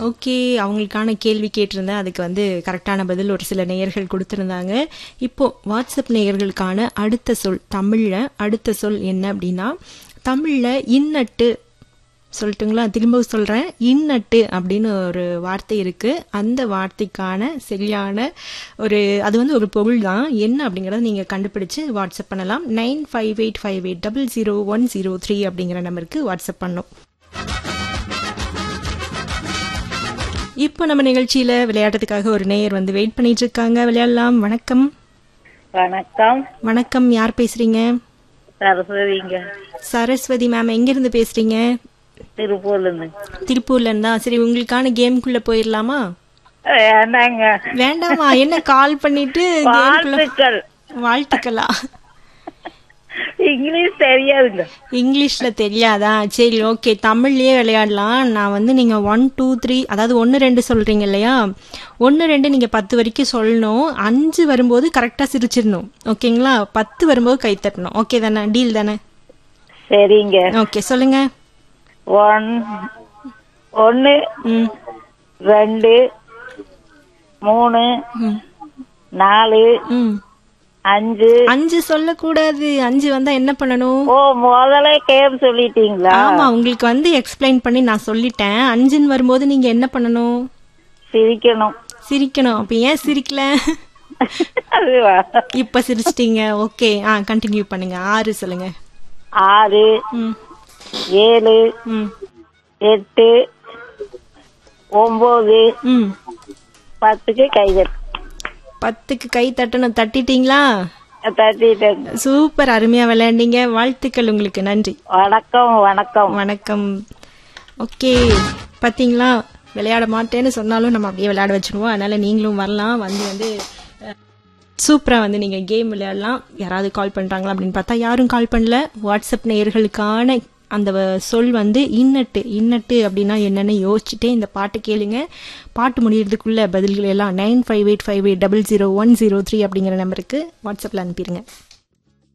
okay அவங்களுக்கான கேள்வி கேட்டிருந்தேன் அதுக்கு வந்து கரெக்டான பதில் ஒரு சில நேயர்கள் கொடுத்துருந்தாங்க இப்போ வாட்ஸ்அப் நேயர்களுக்கான அடுத்த சொல் தமிழில் அடுத்த சொல் என்ன அப்படின்னா தமிழில் இன்னட்டு சொல்லட்டுங்களா திரும்ப சொல்கிறேன் இன்னட்டு அப்படின்னு ஒரு வார்த்தை இருக்குது அந்த வார்த்தைக்கான சரியான ஒரு அது வந்து ஒரு பொருள் தான் என்ன அப்படிங்கிறத நீங்கள் கண்டுபிடிச்சு வாட்ஸ்அப் பண்ணலாம் nine five eight five eight double zero one zero three அப்படிங்கிற நம்பருக்கு வாட்ஸ்அப் பண்ணும் இப்போ நம்ம நிகழ்ச்சியில விளையாடுறதுக்காக ஒரு நேயர் வந்து வெயிட் பண்ணிட்டு இருக்காங்க விளையாடலாம் வணக்கம் வணக்கம் வணக்கம் யார் பேசுறீங்க சரஸ்வதிங்க சரஸ்வதி மேம் எங்க இருந்து பேசுறீங்க திருப்பூர்ல இருந்து திருப்பூர்ல இருந்தா சரி உங்களுக்கான கேம்குள்ள போயிடலாமா வேண்டாங்க வேண்டாமா என்ன கால் பண்ணிட்டு கேம்குள்ள வாழ்த்துக்கள் வாழ்த்துக்களா இங்கிலீஷ் தெரியாதுங்க இங்கிலீஷ்ல தெரியாதா சரி ஓகே தமிழ்லயே விளையாடலாம் நான் வந்து நீங்க ஒன் டூ த்ரீ அதாவது ஒன்னு ரெண்டு சொல்றீங்க இல்லையா ஒன்னு ரெண்டு நீங்க பத்து வரைக்கும் சொல்லணும் அஞ்சு வரும்போது கரெக்டா சிரிச்சிடணும் ஓகேங்களா பத்து வரும்போது கை தட்டணும் ஓகே தானே டீல் தானே சரிங்க ஓகே சொல்லுங்க ஒன் ஒன்னு ம் ரெண்டு மூணு ம், நாலு ம் அஞ்சு அஞ்சு சொல்லக்கூடாது அஞ்சு வந்தா என்ன பண்ணணும் ஓ முதல்ல கேம் சொல்லிட்டீங்களா ஆமா உங்களுக்கு வந்து எக்ஸ்பிளைன் பண்ணி நான் சொல்லிட்டேன் அஞ்சுன்னு வரும்போது நீங்க என்ன பண்ணணும் சிரிக்கணும் சிரிக்கணும் அப்ப ஏன் சிரிக்கல அதுவா இப்ப சிரிச்சிட்டீங்க ஓகே ஆ கண்டினியூ பண்ணுங்க ஆறு சொல்லுங்க ஆறு ம் ஏழு ம் எட்டு ஒன்பது ம் பத்துக்கு கைதட்டு பத்துக்கு கை தட்டணும் தட்டிட்டீங்களா தட்டிட்டேன் சூப்பர் அருமையா விளையாண்டீங்க வாழ்த்துக்கள் உங்களுக்கு நன்றி வணக்கம் வணக்கம் வணக்கம் ஓகே பாத்தீங்களா விளையாட மாட்டேன்னு சொன்னாலும் நம்ம அப்படியே விளையாட வச்சிருவோம் அதனால நீங்களும் வரலாம் வந்து வந்து சூப்பரா வந்து நீங்க கேம் விளையாடலாம் யாராவது கால் பண்றாங்களா அப்படின்னு பார்த்தா யாரும் கால் பண்ணல வாட்ஸ்அப் நேயர்களுக்கான அந்த வ- சொல் வந்து இன்னட்டு இன்னட்டு அப்படின்னா என்னன்னு யோசிச்சுட்டே இந்த பாட்டு கேளுங்க பாட்டு முடியறதுக்குள்ள பதில்கள் எல்லாம் nine five eight five eight double zero one zero three அப்படிங்கிற நம்பருக்கு வாட்ஸ்அப்ல அனுப்பிடுங்க